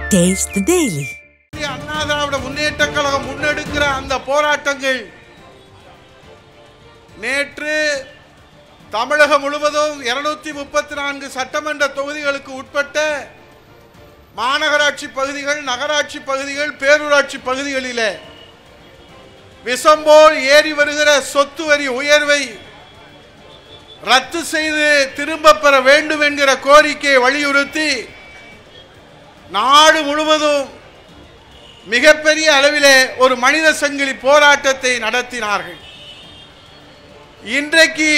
Taste the Daily. இந்திய அண்ணா திராவிட முன்னேற்ற கழகம் முன்னெடுக்கிற அந்த போராட்டங்கள் நேற்று தமிழகம் முழுவதும் இருநூத்தி முப்பத்தி நான்கு சட்டமன்ற தொகுதிகளுக்கு உட்பட்ட மாநகராட்சி பகுதிகள் நகராட்சி பகுதிகள் பேரூராட்சி பகுதிகளிலே விஷம்போல் ஏறி வருகிற சொத்து வரி உயர்வை ரத்து செய்து திரும்ப பெற வேண்டும் என்கிற கோரிக்கையை வலியுறுத்தி நாடு முழுவதும் மிகப்பெரிய அளவிலே ஒரு மனித சங்கிலி போராட்டத்தை நடத்தினார்கள் இன்றைக்கு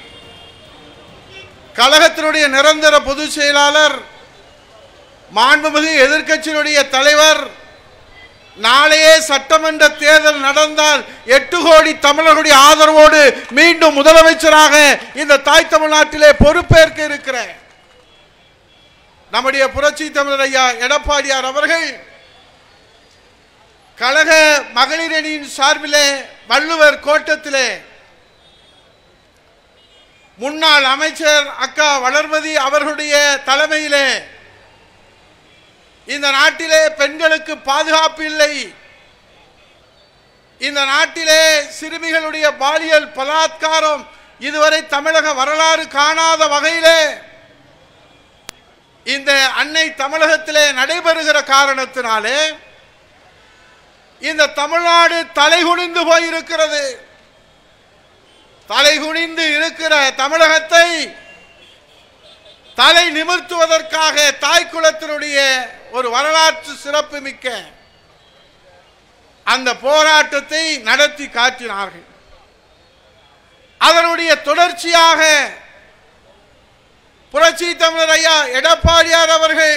கழகத்தினுடைய நிரந்தர பொதுச் செயலாளர் மாண்புமிகு எதிர்க்கட்சியினுடைய தலைவர் நாளையே சட்டமன்ற தேர்தல் நடந்தால் எட்டு கோடி தமிழர்களுடைய ஆதரவோடு மீண்டும் முதலமைச்சராக இந்த தாய் தமிழ்நாட்டிலே பொறுப்பேற்க இருக்கிற நம்முடைய புரட்சி தமிழர் ஐயா எடப்பாடியார் அவர்கள் கழக மகளிர் அணியின் சார்பிலே வள்ளுவர் கோட்டத்திலே முன்னாள் அமைச்சர் அக்கா வளர்மதி அவர்களுடைய தலைமையிலே இந்த நாட்டிலே பெண்களுக்கு பாதுகாப்பு இல்லை இந்த நாட்டிலே சிறுமிகளுடைய பாலியல் பலாத்காரம் இதுவரை தமிழக வரலாறு காணாத வகையிலே இந்த அன்னை தமிழகத்திலே நடைபெறுகிற காரணத்தினாலே இந்த தமிழ்நாடு தலைகுனிந்து போயிருக்கிறது தலைகுனிந்து இருக்கிற தமிழகத்தை தலை நிமிர்த்துவதற்காக தாய் குலத்தினுடைய ஒரு வரலாற்று சிறப்பு மிக்க அந்த போராட்டத்தை நடத்தி காட்டினார்கள் அதனுடைய தொடர்ச்சியாக புரட்சி தமிழர் ஐயா எடப்பாடியார் அவர்கள்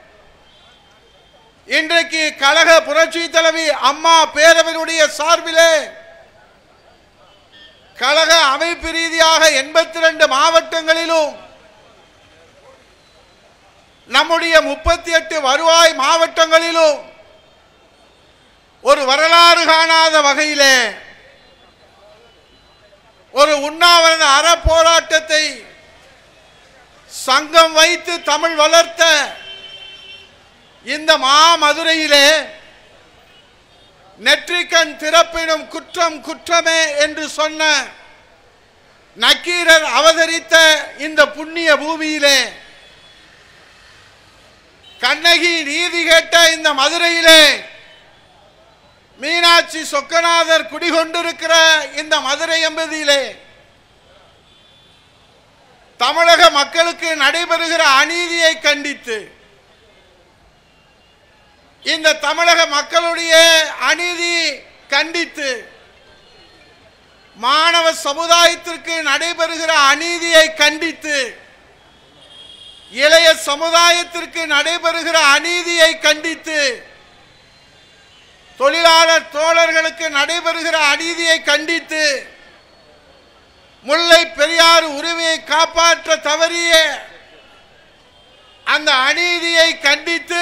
இன்றைக்கு கழக புரட்சி தலைவி அம்மா பேரவையினுடைய சார்பிலே கழக அமைப்பு ரீதியாக எண்பத்தி ரெண்டு மாவட்டங்களிலும் நம்முடைய முப்பத்தி எட்டு வருவாய் மாவட்டங்களிலும் ஒரு வரலாறு காணாத வகையிலே ஒரு உண்ணாவிரத அற போராட்டத்தை சங்கம் வைத்து தமிழ் வளர்த்த இந்த மாமதுரையிலே நெற்றிக்கண் திறப்பினும் குற்றம் குற்றமே என்று சொன்ன நக்கீரர் அவதரித்த இந்த புண்ணிய பூமியிலே கண்ணகி நீதி கேட்ட இந்த மதுரையிலே மீனாட்சி சொக்கநாதர் குடிகொண்டிருக்கிற இந்த மதுரை எம்பதியிலே தமிழக மக்களுக்கு நடைபெறுகிற அநீதியை கண்டித்து இந்த தமிழக மக்களுடைய அநீதி கண்டித்து மாணவ சமுதாயத்திற்கு நடைபெறுகிற அநீதியை கண்டித்து இளைய சமுதாயத்திற்கு நடைபெறுகிற அநீதியை கண்டித்து தொழிலாளர் தோழர்களுக்கு நடைபெறுகிற அநீதியை கண்டித்து முல்லை பெரியார் உரிமையை காப்பாற்ற தவறிய அந்த அநீதியை கண்டித்து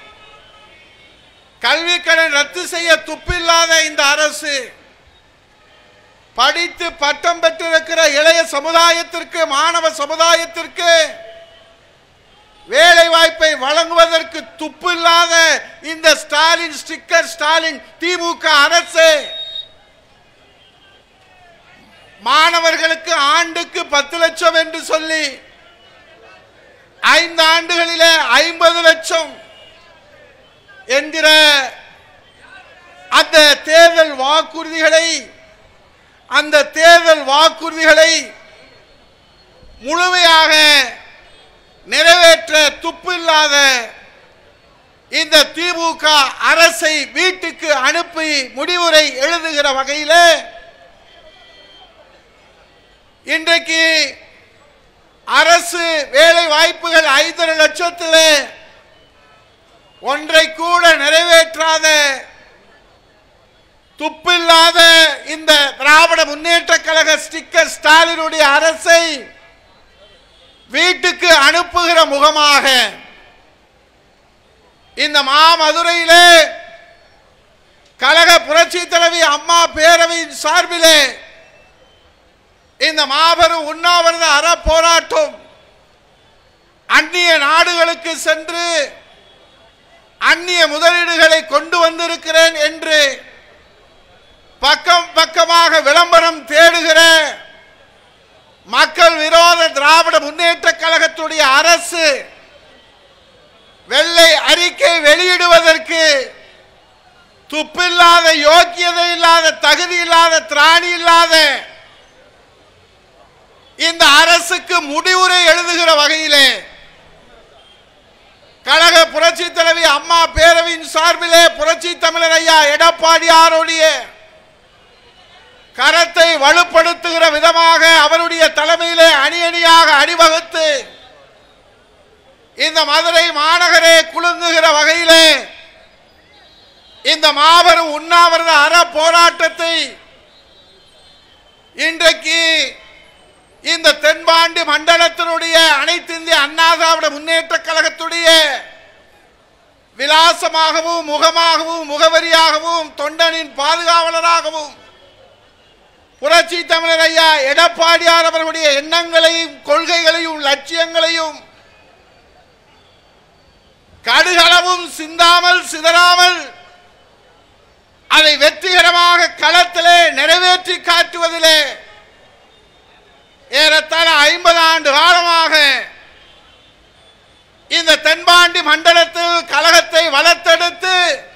கல்வி கடன் ரத்து செய்ய துப்பில்லாத இந்த அரசு படித்து பட்டம் பெற்றிருக்கிற இளைய சமுதாயத்திற்கு மாணவ சமுதாயத்திற்கு வேலை வாய்ப்பை வழங்குவதற்கு துப்பில்லாத இந்த ஸ்டாலின் ஸ்டிக்கர் ஸ்டாலின் திமுக அரசு மாணவர்களுக்கு ஆண்டுக்கு பத்து லட்சம் என்று சொல்லி ஐந்து ஆண்டுகளிலே ஐம்பது லட்சம் என்கிற அந்த தேர்தல் வாக்குறுதிகளை அந்த தேர்தல் வாக்குறுதிகளை முழுமையாக நிறைவேற்ற துப்பில்லாத இந்த திமுக அரசை வீட்டுக்கு அனுப்பி முடிவுரை எழுதுகிற வகையில் இன்றைக்கு அரசு வேலை வாய்ப்புகள் ஐந்தரை லட்சத்தில் ஒன்றை கூட நிறைவேற்றாத துப்பில்லாத இந்த திராவிட முன்னேற்ற கழக ஸ்டிக்கர் ஸ்டாலினுடைய அரசை வீட்டுக்கு அனுப்புகிற முகமாக இந்த மாமதுரையிலே கழக புரட்சி தலைவி அம்மா பேரவையின் சார்பிலே இந்த மாபெரும் உண்ணாவிரத அற போராட்டம் அந்நிய நாடுகளுக்கு சென்று அந்நிய முதலீடுகளை கொண்டு வந்திருக்கிறேன் என்று பக்கம் பக்கமாக விளம்பரம் தேடுகிற மக்கள் விரோத திராவிட முன்னேற்ற கழகத்துடைய அரசு வெள்ளை அறிக்கை வெளியிடுவதற்கு துப்பில்லாத யோக்கியதை இல்லாத தகுதி இல்லாத திராணி இல்லாத இந்த அரசுக்கு முடிவுரை எழுதுகிற வகையிலே கழக புரட்சி தலைவி அம்மா பேரவையின் சார்பிலே புரட்சி தமிழர் ஐயா எடப்பாடியாருடைய கரத்தை வலுப்படுத்துகிற விதமாக அவருடைய தலைமையிலே அணி அணியாக அணிவகுத்து இந்த மதுரை மாநகரே குலுங்குகிற வகையிலே இந்த மாபெரும் உண்ணாவிரத அற போராட்டத்தை இன்றைக்கு இந்த தென்பாண்டி மண்டலத்தினுடைய அனைத்து இந்திய அண்ணா திராவிட முன்னேற்ற கழகத்துடைய விலாசமாகவும் முகமாகவும் முகவரியாகவும் தொண்டனின் பாதுகாவலராகவும் புரட்சி தமிழர் ஐயா எடப்பாடியார் அவர்களுடைய எண்ணங்களையும் கொள்கைகளையும் லட்சியங்களையும் கடுகளவும் சிந்தாமல் சிதறாமல் அதை வெற்றிகரமாக களத்திலே நிறைவேற்றி காட்டுவதிலே ஏறத்தாழ ஐம்பது ஆண்டு காலமாக இந்த தென்பாண்டி மண்டலத்தில் கழகத்தை வளர்த்தெடுத்து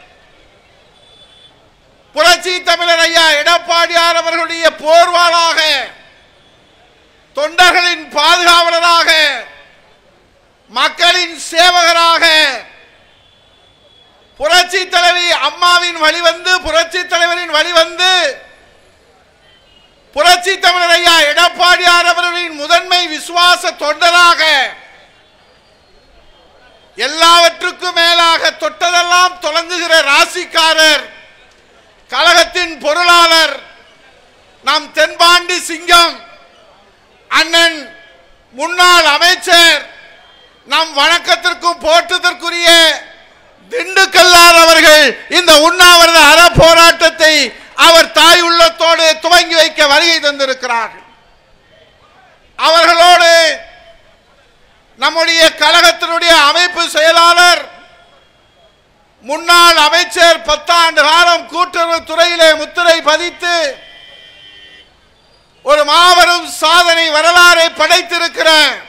புரட்சி தமிழர் ஐயா எடப்பாடியார் அவர்களுடைய போர்வாளாக தொண்டர்களின் பாதுகாவலராக மக்களின் சேவகராக புரட்சி தலைவி அம்மாவின் வழிவந்து புரட்சி தலைவரின் வழிவந்து புரட்சி தமிழர் ஐயா எடப்பாடியார் அவர்களின் முதன்மை விசுவாச தொண்டராக எல்லாவற்றுக்கும் மேலாக தொட்டதெல்லாம் தொடங்குகிற ராசிக்காரர் கழகத்தின் பொருளாளர் நம் தென்பாண்டி சிங்கம் அண்ணன் முன்னாள் அமைச்சர் நம் வணக்கத்திற்கும் போற்றுதற்குரிய திண்டுக்கல்லார் அவர்கள் இந்த உண்ணாவிரத அற போராட்டத்தை அவர் தாய் உள்ளத்தோடு துவங்கி வைக்க வருகை தந்திருக்கிறார்கள் அவர்களோடு நம்முடைய கழகத்தினுடைய அமைப்பு செயலாளர் முன்னாள் அமைச்சர் பத்தாண்டு காலம் கூட்டுறவு துறையிலே முத்திரை பதித்து ஒரு மாபெரும் சாதனை வரலாறை படைத்திருக்கிற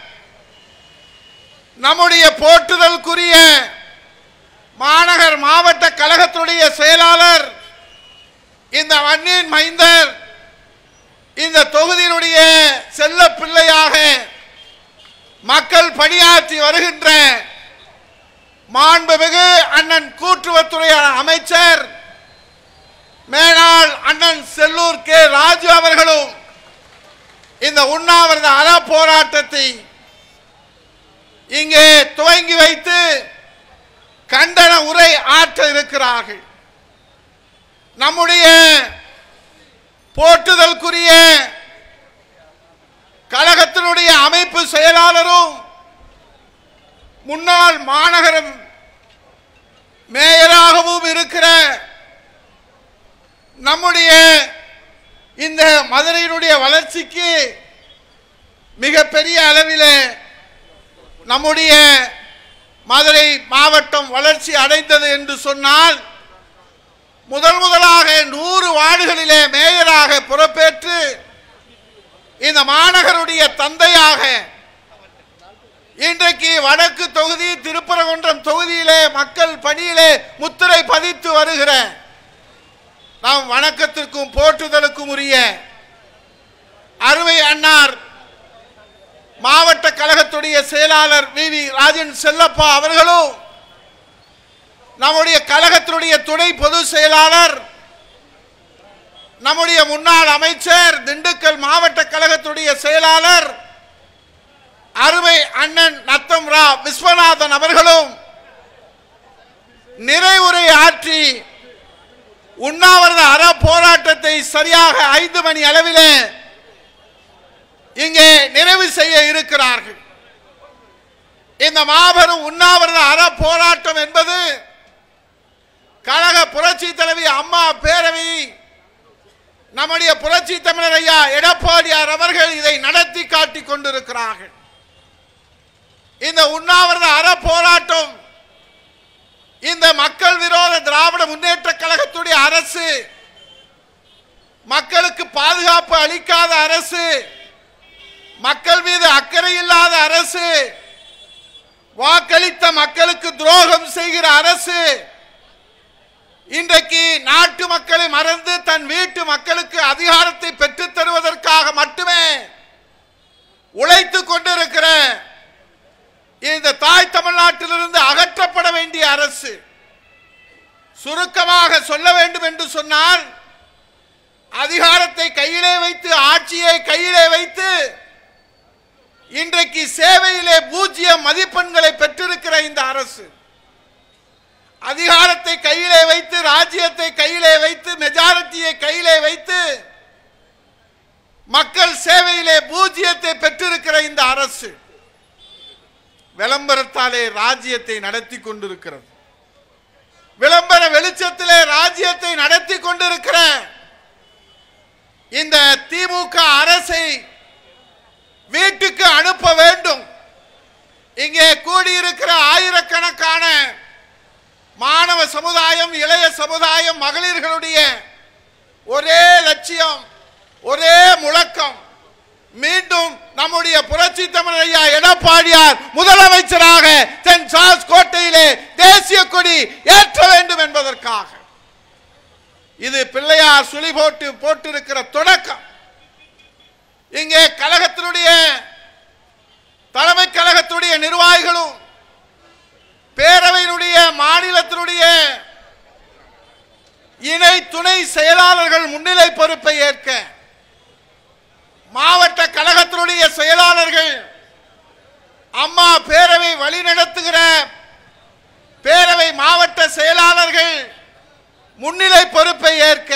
நம்முடைய போற்றுதலுக்குரிய மாநகர் மாவட்ட கழகத்துடைய செயலாளர் இந்த மண்ணின் மைந்தர் இந்த தொகுதியினுடைய செல்ல பிள்ளையாக மக்கள் பணியாற்றி வருகின்ற மாண்புமிகு அண்ணன் கூட்டுறவுத்துறை அமைச்சர் மேனாள் அண்ணன் செல்லூர் கே ராஜு அவர்களும் இந்த உண்ணாவிரத அற போராட்டத்தை இங்கே துவங்கி வைத்து கண்டன உரை ஆற்ற இருக்கிறார்கள் நம்முடைய போற்றுதலுக்குரிய கழகத்தினுடைய அமைப்பு செயலாளரும் முன்னாள் மாநகர மேயராகவும் இருக்கிற நம்முடைய இந்த மதுரையினுடைய வளர்ச்சிக்கு மிகப்பெரிய அளவில் நம்முடைய மதுரை மாவட்டம் வளர்ச்சி அடைந்தது என்று சொன்னால் முதல் முதலாக நூறு வார்டுகளிலே மேயராக பொறுப்பேற்று இந்த மாநகருடைய தந்தையாக இன்றைக்கு வடக்கு தொகுதி திருப்பரங்குன்றம் தொகுதியிலே மக்கள் பணியிலே முத்திரை பதித்து வருகிற நாம் வணக்கத்திற்கும் போற்றுதலுக்கும் உரிய அருமை அன்னார் மாவட்ட கழகத்துடைய செயலாளர் வி வி ராஜன் செல்லப்பா அவர்களும் நம்முடைய கழகத்தினுடைய துணை பொதுச் செயலாளர் நம்முடைய முன்னாள் அமைச்சர் திண்டுக்கல் மாவட்ட கழகத்துடைய செயலாளர் அருமை அண்ணன் நத்தம் ரா விஸ்வநாதன் அவர்களும் நிறைவுரை ஆற்றி உண்ணாவிரத அற போராட்டத்தை சரியாக ஐந்து மணி அளவிலே இங்கே நிறைவு செய்ய இருக்கிறார்கள் இந்த மாபெரும் உண்ணாவிரத அற போராட்டம் என்பது கழக புரட்சி தலைவி அம்மா பேரவை நம்முடைய புரட்சி தமிழர் ஐயா எடப்பாடியார் அவர்கள் இதை நடத்தி காட்டிக் கொண்டிருக்கிறார்கள் இந்த உண்ணாவிரத அற போராட்டம் இந்த மக்கள் விரோத திராவிட முன்னேற்ற கழகத்துடைய அரசு மக்களுக்கு பாதுகாப்பு அளிக்காத அரசு மக்கள் மீது அக்கறை இல்லாத அரசு வாக்களித்த மக்களுக்கு துரோகம் செய்கிற அரசு இன்றைக்கு நாட்டு மக்களை மறந்து தன் வீட்டு மக்களுக்கு அதிகாரத்தை பெற்றுத் தருவதற்காக மட்டுமே உழைத்துக் கொண்டிருக்கிற இந்த தாய் தமிழ்நாட்டிலிருந்து அகற்றப்பட வேண்டிய அரசு சுருக்கமாக சொல்ல வேண்டும் என்று சொன்னால் அதிகாரத்தை கையிலே வைத்து ஆட்சியை கையிலே வைத்து இன்றைக்கு சேவையிலே பூஜ்ஜிய மதிப்பெண்களை பெற்றிருக்கிற இந்த அரசு அதிகாரத்தை கையிலே வைத்து ராஜ்யத்தை கையிலே வைத்து மெஜாரிட்டியை கையிலே வைத்து மக்கள் சேவையிலே பூஜ்ஜியத்தை பெற்றிருக்கிற இந்த அரசு விளம்பரத்தாலே ராஜ்யத்தை நடத்தி கொண்டிருக்கிறது விளம்பர வெளிச்சத்திலே ராஜ்யத்தை நடத்தி கொண்டிருக்கிற இந்த திமுக அரசை வீட்டுக்கு அனுப்ப வேண்டும் இங்கே கூடியிருக்கிற ஆயிரக்கணக்கான மாணவ சமுதாயம் இளைய சமுதாயம் மகளிர்களுடைய ஒரே லட்சியம் ஒரே முழக்கம் மீண்டும் நம்முடைய புரட்சி தமிழ் ஐயா எடப்பாடியார் முதலமைச்சராக தென் சார்ஸ் கோட்டையிலே தேசிய கொடி ஏற்ற வேண்டும் என்பதற்காக இது பிள்ளையார் சுழி போட்டு போட்டிருக்கிற தொடக்கம் இங்கே கழகத்தினுடைய தலைமை கழகத்துடைய நிர்வாகிகளும் பேரவையினுடைய மாநிலத்தினுடைய இணை துணை செயலாளர்கள் முன்னிலை பொறுப்பை ஏற்க மாவட்ட கழகத்தினுடைய செயலாளர்கள் அம்மா பேரவை வழிநடத்துகிற பேரவை மாவட்ட செயலாளர்கள் முன்னிலை பொறுப்பை ஏற்க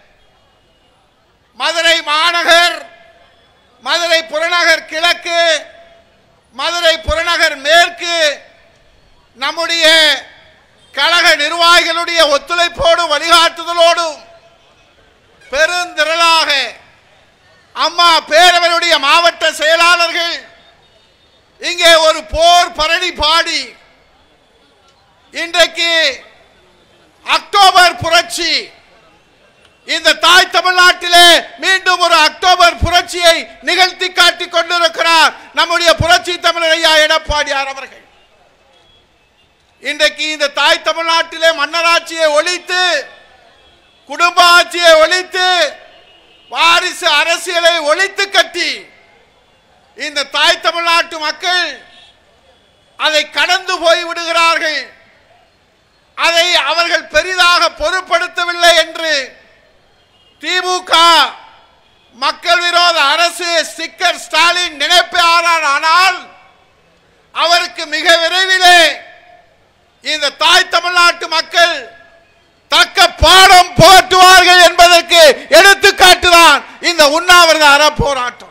மதுரை மாநகர் மதுரை புறநகர் கிழக்கு மதுரை புறநகர் மேற்கு நம்முடைய கழக நிர்வாகிகளுடைய ஒத்துழைப்போடும் வழிகாட்டுதலோடும் பெருந்திரளாக அம்மா பேரவையுடைய மாவட்ட செயலாளர்கள் இங்கே ஒரு போர் பரணி பாடி இன்றைக்கு அக்டோபர் புரட்சி இந்த தாய் தமிழ்நாட்டிலே மீண்டும் ஒரு அக்டோபர் புரட்சியை நிகழ்த்தி காட்டிக் கொண்டிருக்கிறார் நம்முடைய புரட்சி தமிழர் ஐயா எடப்பாடியார் அவர்கள் இன்றைக்கு இந்த தாய் தமிழ்நாட்டிலே மன்னராட்சியை ஒழித்து குடும்ப ஆட்சியை ஒழித்து வாரிசு அரசியலை ஒழித்து கட்டி இந்த தாய் தமிழ்நாட்டு மக்கள் அதை கடந்து போய் விடுகிறார்கள் அதை அவர்கள் பெரிதாக பொருட்படுத்தவில்லை என்று திமுக மக்கள் விரோத அரசு ஸ்டிக்கர் ஸ்டாலின் நினைப்பாரார் ஆனால் அவருக்கு மிக விரைவிலே இந்த தாய் தமிழ்நாட்டு மக்கள் தக்க பாடம் போற்றுவார்கள் என்பதற்கு எடுத்துக்காட்டுதான் இந்த உண்ணாவிரத அற போராட்டம்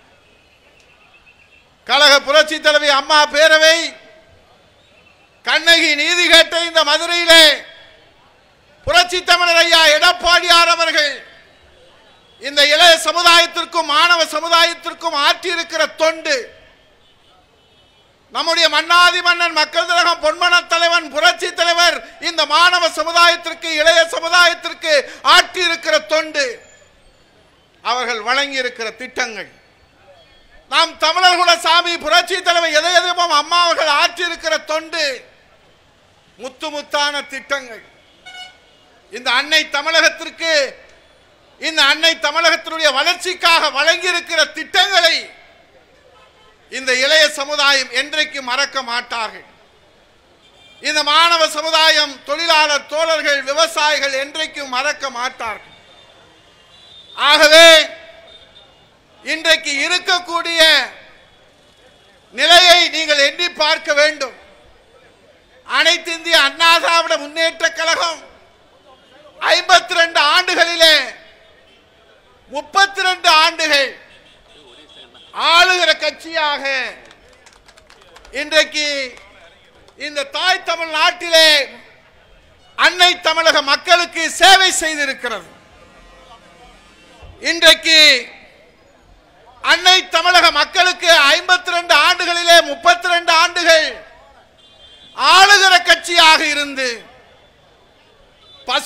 கழக புரட்சி தலைவி அம்மா பேரவை கண்ணகி நீதி கேட்ட இந்த மதுரையிலே புரட்சி தமிழர் ஐயா எடப்பாடியார் அவர்கள் இந்த இளைய சமுதாயத்திற்கும் மாணவ சமுதாயத்திற்கும் ஆற்றியிருக்கிற தொண்டு நம்முடைய மன்னாதி மன்னன் மக்கள் திலகம் பொன்மன தலைவன் புரட்சி தலைவர் இந்த மாணவ சமுதாயத்திற்கு இளைய சமுதாயத்திற்கு ஆற்றியிருக்கிற தொண்டு அவர்கள் வழங்கி இருக்கிற திட்டங்கள் நாம் தமிழர் குல சாமி புரட்சி தலைவர் எதை எதுவும் அம்மா அவர்கள் ஆற்றியிருக்கிற தொண்டு முத்து முத்தான திட்டங்கள் இந்த அன்னை தமிழகத்திற்கு இந்த அன்னை தமிழகத்தினுடைய வளர்ச்சிக்காக வழங்கி இருக்கிற திட்டங்களை இந்த இளைய சமுதாயம் என்றைக்கு மறக்க மாட்டார்கள் இந்த மாணவ சமுதாயம் தொழிலாளர் தோழர்கள் விவசாயிகள் என்றைக்கும் மறக்க மாட்டார்கள் ஆகவே இன்றைக்கு இருக்கக்கூடிய நிலையை நீங்கள் எண்ணி பார்க்க வேண்டும் அனைத்து இந்திய அண்ணா திராவிட முன்னேற்ற கழகம் ஐம்பத்தி ரெண்டு ஆண்டுகளிலே முப்பத்தி ரெண்டு ஆண்டுகள் ஆளுகிற கட்சியாக இன்றைக்கு இந்த தாய் தமிழ் நாட்டிலே அன்னை தமிழக மக்களுக்கு சேவை செய்திருக்கிறது இன்றைக்கு அன்னை தமிழக மக்களுக்கு ஐம்பத்தி ரெண்டு ஆண்டுகளிலே முப்பத்தி ரெண்டு ஆண்டுகள் ஆளுகிற கட்சியாக இருந்து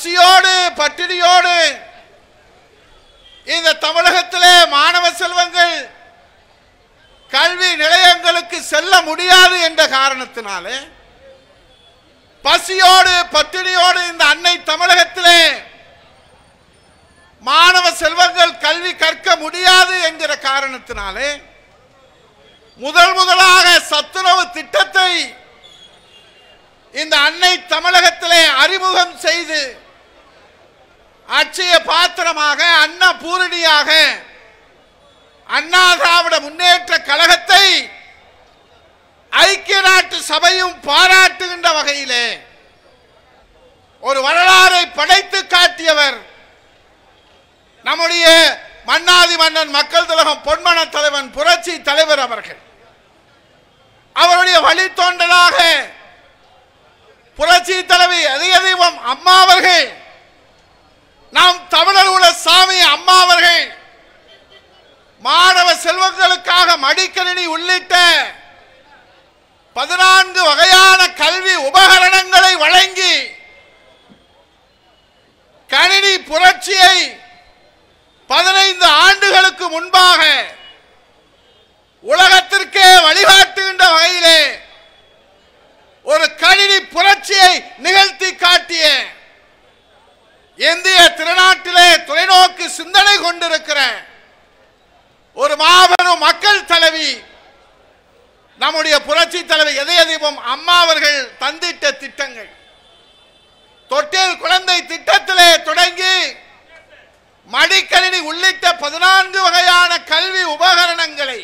பசியோடு பட்டினியோடு இந்த தமிழகத்திலே மாணவ செல்வங்கள் கல்வி நிலையங்களுக்கு செல்ல முடியாது என்ற காரணத்தினாலே பசியோடு பட்டினியோடு இந்த அன்னை தமிழகத்திலே மாணவ செல்வங்கள் கல்வி கற்க முடியாது என்கிற காரணத்தினாலே முதல் முதலாக சத்துணவு திட்டத்தை இந்த அன்னை தமிழகத்திலே அறிமுகம் செய்து அட்சய பாத்திரமாக அன்ன பூரணியாக அண்ணா திராவிட முன்னேற்ற கழகத்தை ஐக்கிய நாட்டு சபையும் பாராட்டுகின்ற வகையிலே ஒரு வரலாறை படைத்து காட்டியவர் நம்முடைய மன்னாதி மன்னன் மக்கள் திலகம் பொன்மன தலைவன் புரட்சி தலைவர் அவர்கள் அவருடைய வழித்தோன்றலாக புரட்சி தலைவி அதிக தெய்வம் அம்மா அவர்கள் நாம் தமிழர் உள்ள சாமி அம்மா அவர்கள் மாணவ செல்வங்களுக்காக மடிக்கணினி உள்ளிட்ட பதினான்கு வகையான கல்வி உபகரணங்களை வழங்கி கணினி புரட்சியை பதினைந்து ஆண்டுகளுக்கு முன்பாக உலகத்திற்கே வழிகாட்டுகின்ற வகையிலே ஒரு கணினி புரட்சியை நிகழ்த்தி காட்டிய இந்திய திருநாட்டிலே தொலைநோக்கு சிந்தனை கொண்டிருக்கிற ஒரு மாபெரும் மக்கள் தலைவி நம்முடைய புரட்சி தலைவி இதய தீபம் அம்மா அவர்கள் தந்திட்ட திட்டங்கள் தொட்டில் குழந்தை திட்டத்திலே தொடங்கி மடிக்கணினி உள்ளிட்ட பதினான்கு வகையான கல்வி உபகரணங்களை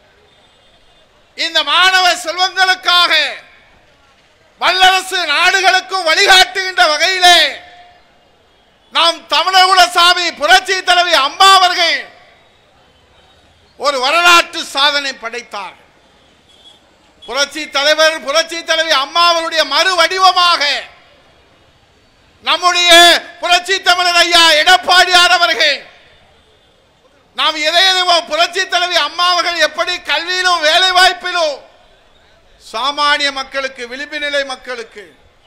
இந்த மாணவ செல்வங்களுக்காக வல்லரசு நாடுகளுக்கும் வழிகாட்டுகின்ற வகையிலே நாம் தமிழகுல சாமி புரட்சி தலைவி அம்மா அவர்கள் ஒரு வரலாற்று சாதனை படைத்தார் புரட்சி தலைவர் புரட்சி தலைவி அம்மா அவருடைய மறு வடிவமாக நம்முடைய புரட்சி தமிழர் ஐயா எடப்பாடியார் அவர்கள் நாம் இதயம் புரட்சி தலைவி அம்மா அவர்கள் எப்படி கல்வியிலும் வேலை வாய்ப்பிலும் சாமானிய மக்களுக்கு விளிம்பு நிலை மக்களுக்கு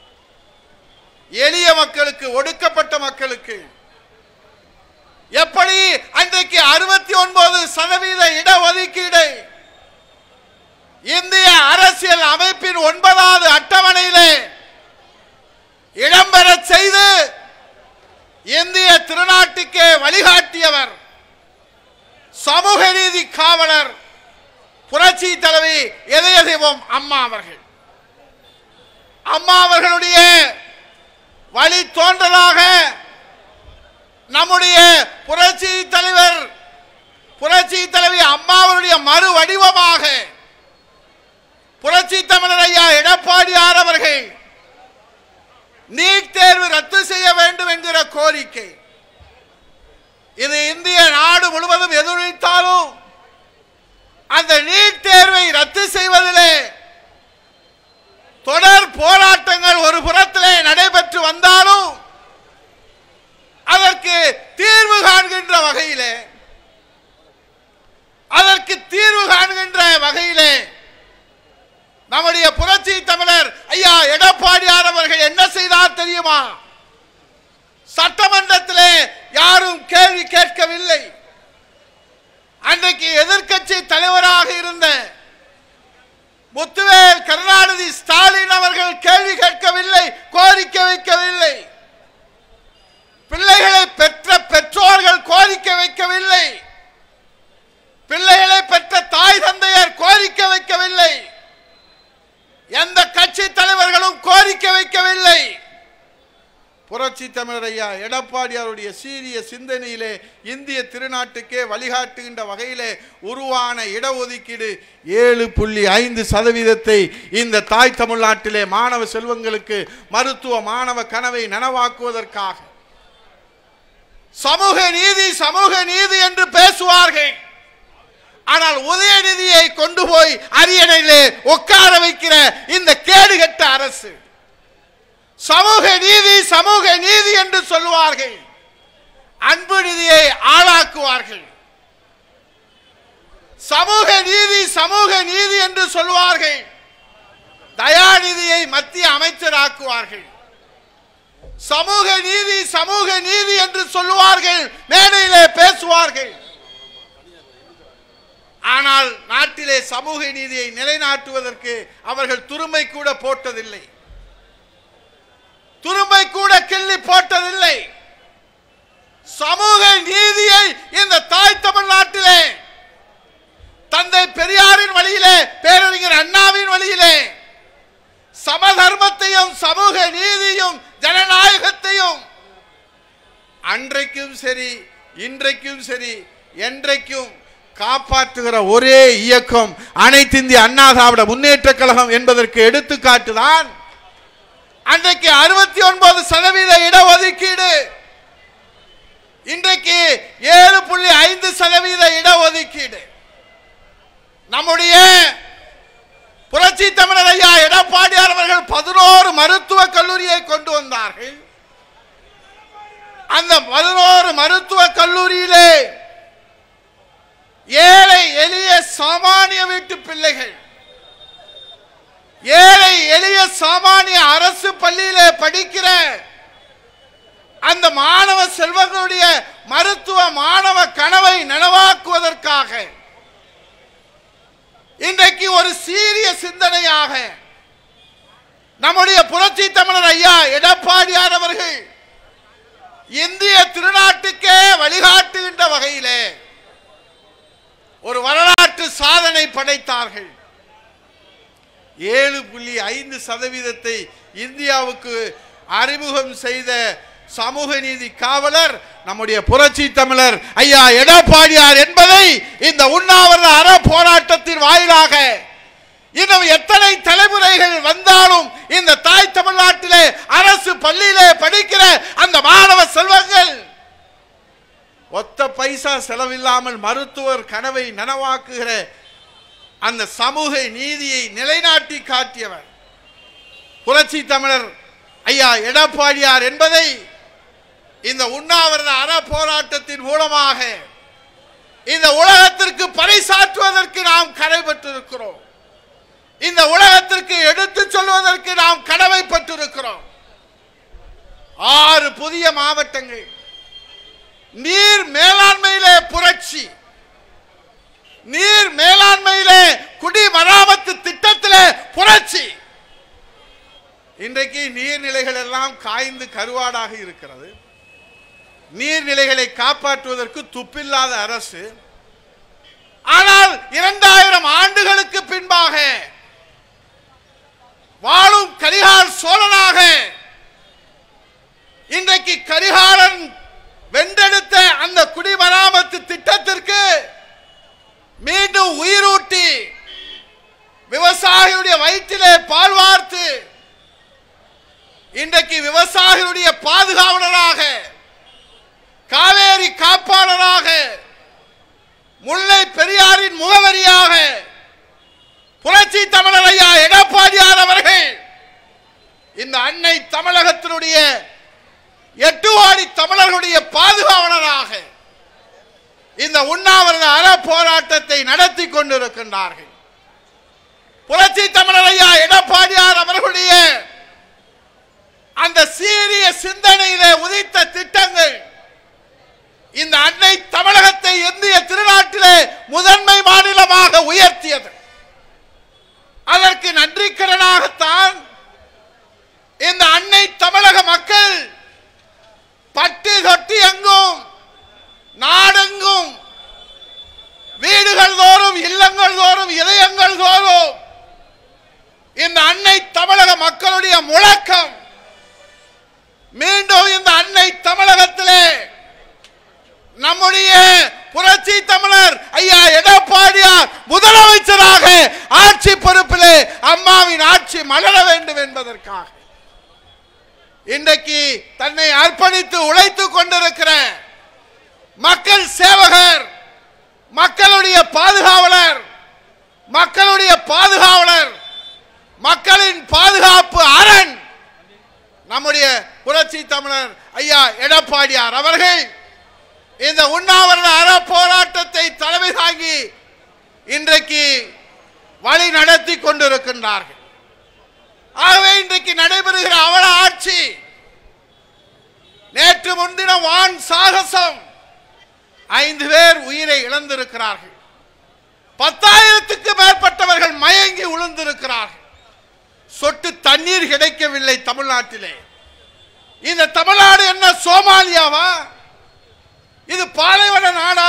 எளிய மக்களுக்கு ஒடுக்கப்பட்ட மக்களுக்கு எப்படி அன்றைக்கு அறுபத்தி ஒன்பது சதவீத இடஒதுக்கீடு இந்திய அரசியல் அமைப்பின் ஒன்பதாவது அட்டவணையிலே இடம்பெற செய்து இந்திய திருநாட்டுக்கே வழிகாட்டியவர் சமூக நீதி காவலர் புரட்சி தலைவி இதய தெய்வம் அம்மா அவர்கள் அம்மா அவர்களுடைய வழி தோன்றலாக நம்முடைய புரட்சி தலைவர் புரட்சி தலைவி அம்மா அவருடைய மறு வடிவமாக புரட்சி தமிழர் ஐயா எடப்பாடியார் அவர்கள் நீட் தேர்வு ரத்து செய்ய வேண்டும் என்கிற கோரிக்கை இது இந்திய நாடு முழுவதும் எதிரொலித்தாலும் அந்த நீட் தேர்வை ரத்து செய்வதிலே தொடர் போராட்டங்கள் ஒரு புறத்திலே நடைபெற்று வந்தாலும் அதற்கு தீர்வு காண்கின்ற வகையிலே அதற்கு தீர்வு காண்கின்ற வகையிலே நம்முடைய புரட்சி தமிழர் ஐயா எடப்பாடியார் அவர்கள் என்ன செய்தார் தெரியுமா சட்டமன்றத்திலே யாரும் கேள்வி கேட்கவில்லை அன்றைக்கு எதிர்க்கட்சி தலைவராக இருந்த முத்துவேல் கருணாநிதி ஸ்டாலின் அவர்கள் கேள்வி கேட்கவில்லை கோரிக்கை வைக்கவில்லை பிள்ளைகளை பெற்ற பெற்றோர்கள் கோரிக்கை வைக்கவில்லை பிள்ளைகளை பெற்ற தாய் தந்தையர் கோரிக்கை வைக்கவில்லை எந்த கட்சி தலைவர்களும் கோரிக்கை வைக்கவில்லை புரட்சி தமிழர் ஐயா எடப்பாடியாருடைய சீரிய சிந்தனையிலே இந்திய திருநாட்டுக்கே வழிகாட்டுகின்ற வகையிலே உருவான இடஒதுக்கீடு ஏழு புள்ளி ஐந்து சதவீதத்தை இந்த தாய் தமிழ்நாட்டிலே மாணவ செல்வங்களுக்கு மருத்துவ மாணவ கனவை நனவாக்குவதற்காக சமூக நீதி சமூக நீதி என்று பேசுவார்கள் ஆனால் உதயநிதியை கொண்டு போய் அரியணையிலே உட்கார வைக்கிற இந்த கேடுகட்ட அரசு சமூக நீதி சமூக நீதி என்று சொல்லுவார்கள் அன்பு நிதியை ஆளாக்குவார்கள் சமூக நீதி சமூக நீதி என்று சொல்லுவார்கள் தயாநிதியை மத்திய அமைச்சராக்குவார்கள் சமூக நீதி சமூக நீதி என்று சொல்லுவார்கள் மேடையிலே பேசுவார்கள் ஆனால் நாட்டிலே சமூக நீதியை நிலைநாட்டுவதற்கு அவர்கள் துரும்பை கூட போட்டதில்லை துரும்பை கூட கிள்ளி போட்டதில்லை சமூக நீதியை இந்த தாய் தமிழ்நாட்டிலே தந்தை பெரியாரின் வழியிலே பேரறிஞர் அண்ணாவின் வழியிலே சமதர்மத்தையும் சமூக நீதியும் ஜனநாயகத்தையும் அன்றைக்கும் சரி இன்றைக்கும் சரி என்றைக்கும் காப்பாற்றுகிற ஒரே இயக்கம் அனைத்து இந்திய அண்ணா திராவிட முன்னேற்ற கழகம் என்பதற்கு எடுத்துக்காட்டுதான் அன்றைக்கு அறுபத்தி ஒன்பது சதவீத இடஒதுக்கீடு இன்றைக்கு ஏழு புள்ளி ஐந்து சதவீத இடஒதுக்கீடு நம்முடைய புரட்சி தமிழர் ஐயா எடப்பாடியார் அவர்கள் பதினோரு மருத்துவக் கல்லூரியை கொண்டு வந்தார்கள் அந்த பதினோரு மருத்துவக் கல்லூரியிலே ஏழை எளிய சாமானிய வீட்டு பிள்ளைகள் ஏழை எளிய சாமானிய அரசு பள்ளியிலே படிக்கிற அந்த மாணவ செல்வங்களுடைய மருத்துவ மாணவ கனவை நனவாக்குவதற்காக இன்றைக்கு ஒரு சீரிய சிந்தனையாக நம்முடைய புரட்சி தமிழர் ஐயா எடப்பாடியார் அவர்கள் இந்திய திருநாட்டுக்கே வழிகாட்டுகின்ற வகையிலே ஒரு வரலாற்று சாதனை படைத்தார்கள் ஏழு புள்ளி ஐந்து சதவீதத்தை இந்தியாவுக்கு அறிமுகம் செய்த சமூக நீதி காவலர் நம்முடைய புரட்சி தமிழர் ஐயா எடப்பாடியார் என்பதை இந்த உண்ணாவிரத அற போராட்டத்தின் வாயிலாக இன்னும் எத்தனை தலைமுறைகள் வந்தாலும் இந்த தாய் தமிழ்நாட்டிலே அரசு பள்ளியிலே படிக்கிற அந்த மாணவ செல்வங்கள் ஒத்த பைசா செலவில்லாமல் மருத்துவர் கனவை நனவாக்குகிற அந்த சமூக நீதியை நிலைநாட்டி காட்டியவர் புரட்சி தமிழர் ஐயா எடப்பாடியார் என்பதை இந்த உண்ணாவிரத அற போராட்டத்தின் மூலமாக இந்த உலகத்திற்கு பறைசாற்றுவதற்கு நாம் கடைபெற்றிருக்கிறோம் இந்த உலகத்திற்கு எடுத்துச் சொல்வதற்கு நாம் கடமைப்பட்டிருக்கிறோம் ஆறு புதிய மாவட்டங்கள் நீர் மேலாண்மையிலே புரட்சி நீர் மேலாண்மையிலே குடிமராமத்து திட்டத்திலே புரட்சி இன்றைக்கு நீர்நிலைகள் எல்லாம் காய்ந்து கருவாடாக இருக்கிறது நீர்நிலைகளை காப்பாற்றுவதற்கு துப்பில்லாத அரசு ஆனால் இரண்டாயிரம் ஆண்டுகளுக்கு பின்பாக வாழும் கரிகால் சோழனாக இன்றைக்கு கரிகாலன் வென்றெடுத்த அந்த குடிமராமத்து திட்டத்திற்கு மீண்டும் உயிரூட்டி விவசாயியுடைய வயிற்றிலே பால் வார்த்து இன்றைக்கு விவசாயிகளுடைய பாதுகாவலராக காவேரி காப்பாளராக முல்லை பெரியாரின் முகவரியாக புரட்சி தமிழர் ஐயா எடப்பாடியார் அவர்கள் இந்த அன்னை தமிழகத்தினுடைய எட்டு கோடி தமிழர்களுடைய பாதுகாவலராக இந்த உண்ணாவிரத அற போராட்டத்தை நடத்தி கொண்டிருக்கின்றார்கள் புரட்சி தமிழர் ஐயா எடப்பாடியார் அவர்களுடைய அந்த சீரிய சிந்தனையிலே உதித்த திட்டங்கள் இந்த அன்னை தமிழகத்தை இந்திய திருநாட்டிலே முதன்மை மாநிலமாக உயர்த்தியது அதற்கு நன்றிக்கரனாகத்தான் இந்த அன்னை தமிழக மக்கள் பட்டு தொட்டி எங்கும் நாடெங்கும் வீடுகள் தோறும் இல்லங்கள் தோறும் இதயங்கள் தோறும் இந்த அன்னை தமிழக மக்களுடைய முழக்கம் மீண்டும் இந்த அன்னை தமிழகத்திலே நம்முடைய புரட்சி தமிழர் ஐயா எடப்பாடியார் முதலமைச்சராக ஆட்சி பொறுப்பிலே அம்மாவின் ஆட்சி மலர வேண்டும் என்பதற்காக இன்றைக்கு தன்னை அர்ப்பணித்து உழைத்துக் கொண்டிருக்கிற மக்கள் சேவகர் மக்களுடைய பாதுகாவலர் மக்களுடைய பாதுகாவலர் மக்களின் பாதுகாப்பு அரண் நம்முடைய புரட்சி தமிழர் ஐயா எடப்பாடியார் அவர்கள் இந்த உண்ணாவிரத அற போராட்டத்தை தலைமை தாங்கி இன்றைக்கு வழி நடத்தி கொண்டிருக்கின்றார்கள் ஆகவே இன்றைக்கு நடைபெறுகிற அவல ஆட்சி நேற்று முன்தினம் வான் சாகசம் ஐந்து பேர் உயிரை இழந்திருக்கிறார்கள் பத்தாயிரத்துக்கு மேற்பட்டவர்கள் மயங்கி விழுந்திருக்கிறார்கள் சொட்டு தண்ணீர் கிடைக்கவில்லை தமிழ்நாட்டிலே இந்த தமிழ்நாடு என்ன சோமாலியாவா இது பாலைவன நாடா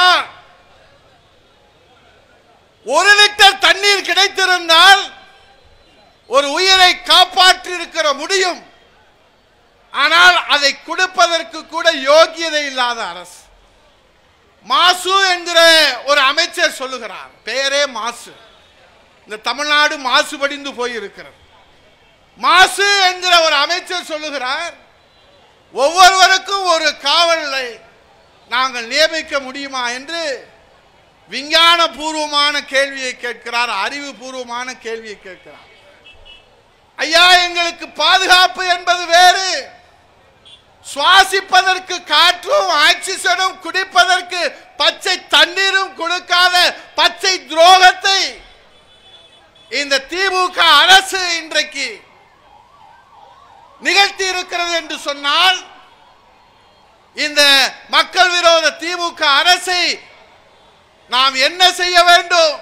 ஒரு லிட்டர் தண்ணீர் கிடைத்திருந்தால் ஒரு உயிரை காப்பாற்றி இருக்கிற முடியும் ஆனால் அதை கொடுப்பதற்கு கூட யோகியதை இல்லாத அரசு மாசு என்கிற ஒரு அமைச்சர் சொல்லுகிறார் பெயரே மாசு இந்த தமிழ்நாடு மாசுபடிந்து போயிருக்கிறது மாசு என்கிற ஒரு அமைச்சர் சொல்லுகிறார் ஒவ்வொருவருக்கும் ஒரு காவலை நாங்கள் நியமிக்க முடியுமா என்று விஞ்ஞான பூர்வமான கேள்வியை கேட்கிறார் அறிவுபூர்வமான கேள்வியை கேட்கிறார் ஐயா எங்களுக்கு பாதுகாப்பு என்பது வேறு சுவாசிப்பதற்கு காற்றும் ஆக்சிஜனும் குடிப்பதற்கு பச்சை தண்ணீரும் கொடுக்காத பச்சை துரோகத்தை இந்த திமுக அரசு இன்றைக்கு நிகழ்த்தி இருக்கிறது என்று சொன்னால் இந்த மக்கள் விரோத திமுக அரசை நாம் என்ன செய்ய வேண்டும்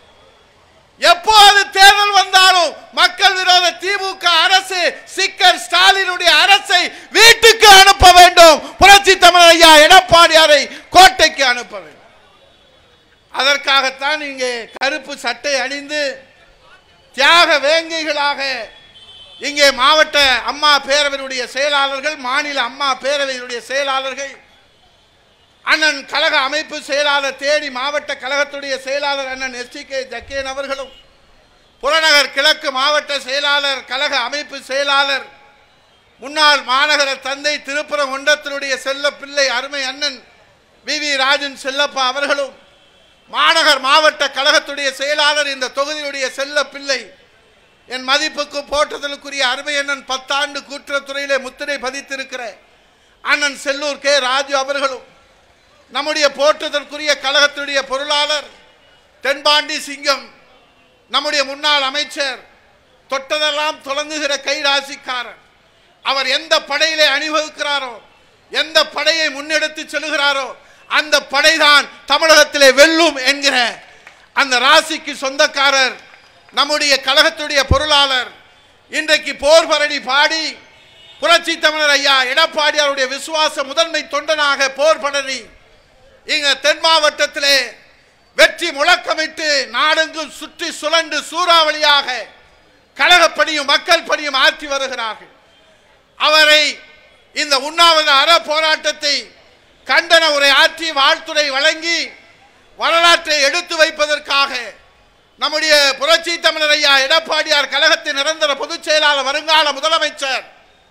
எப்போது தேர்தல் வந்தாலும் மக்கள் விரோத திமுக அரசு சிக்கர் ஸ்டாலினுடைய அரசை வீட்டுக்கு அனுப்ப வேண்டும் புரட்சி தமிழர் ஐயா எடப்பாடியாரை கோட்டைக்கு அனுப்ப வேண்டும் அதற்காகத்தான் இங்கே கருப்பு சட்டை அணிந்து தியாக வேங்கைகளாக இங்கே மாவட்ட அம்மா பேரவையினுடைய செயலாளர்கள் மாநில அம்மா பேரவையினுடைய செயலாளர்கள் அண்ணன் கழக அமைப்பு செயலாளர் தேனி மாவட்ட கழகத்துடைய செயலாளர் அண்ணன் எஸ் டி கே ஜக்கேன் அவர்களும் புறநகர் கிழக்கு மாவட்ட செயலாளர் கழக அமைப்பு செயலாளர் முன்னாள் மாநகர தந்தை திருப்புரம் ஒன்றத்தினுடைய செல்ல பிள்ளை அருமை அண்ணன் வி வி ராஜன் செல்லப்பா அவர்களும் மாநகர் மாவட்ட கழகத்துடைய செயலாளர் இந்த தொகுதியுடைய செல்ல பிள்ளை என் மதிப்புக்கு போற்றுதலுக்குரிய அருமை அண்ணன் பத்தாண்டு கூட்டுறவுத்துறையிலே முத்திரை பதித்திருக்கிற அண்ணன் செல்லூர் கே ராஜு அவர்களும் நம்முடைய போற்றுதற்குரிய கழகத்துடைய பொருளாளர் தென்பாண்டி சிங்கம் நம்முடைய முன்னாள் அமைச்சர் தொட்டதெல்லாம் தொடங்குகிற கைராசிக்காரர் அவர் எந்த படையிலே அணிவகுக்கிறாரோ எந்த படையை முன்னெடுத்து செல்கிறாரோ அந்த படைதான் தமிழகத்திலே வெல்லும் என்கிற அந்த ராசிக்கு சொந்தக்காரர் நம்முடைய கழகத்துடைய பொருளாளர் இன்றைக்கு போர் பரணி பாடி புரட்சி தமிழர் ஐயா எடப்பாடியாருடைய விசுவாச முதன்மை தொண்டனாக போர் பரணி இங்க தென் மாவட்டத்திலே வெற்றி முழக்கமிட்டு நாடெங்கும் சுற்றி சுழண்டு சூறாவளியாக கழகப் பணியும் மக்கள் பணியும் ஆற்றி வருகிறார்கள் அவரை இந்த உண்ணாவிரத அற போராட்டத்தை கண்டன உரை ஆற்றி வாழ்த்துரை வழங்கி வரலாற்றை எடுத்து வைப்பதற்காக நம்முடைய புரட்சி தமிழர் ஐயா எடப்பாடியார் கழகத்தின் நிரந்தர பொதுச் செயலாளர் வருங்கால முதலமைச்சர்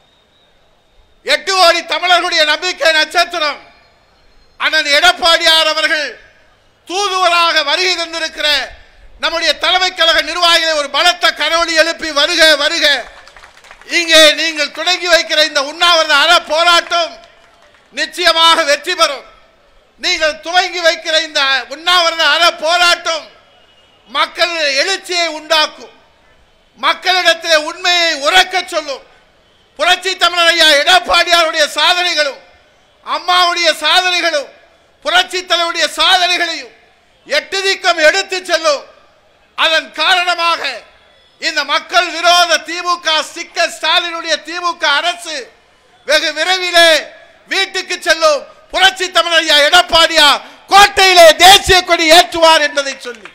எட்டு கோடி தமிழர்களுடைய நம்பிக்கை நட்சத்திரம் அண்ணன் எடப்பாடியார் அவர்கள் தூதுவராக வருகை தந்திருக்கிற நம்முடைய தலைமை கழக நிர்வாகிகளை ஒரு பலத்த கரவொலி எழுப்பி வருக வருக இங்கே நீங்கள் தொடங்கி வைக்கிற இந்த உண்ணாவிரத அற போராட்டம் நிச்சயமாக வெற்றி பெறும் நீங்கள் துவங்கி வைக்கிற இந்த உண்ணாவிரத அற போராட்டம் மக்கள் எழுச்சியை உண்டாக்கும் மக்களிடத்திலே உண்மையை உறக்கச் சொல்லும் புரட்சி தமிழர் ஐயா எடப்பாடியாருடைய சாதனைகளும் அம்மாவுடைய சாதனைகளும் புரட்சி தலைவருடைய சாதனைகளையும் எட்டு திக்கம் எடுத்து செல்லும் அதன் காரணமாக இந்த மக்கள் விரோத திமுக சிக்க ஸ்டாலினுடைய திமுக அரசு வெகு விரைவிலே வீட்டுக்கு செல்லும் புரட்சி தமிழர் ஐயா எடப்பாடியா கோட்டையிலே தேசிய கொடி ஏற்றுவார் என்பதை சொல்லி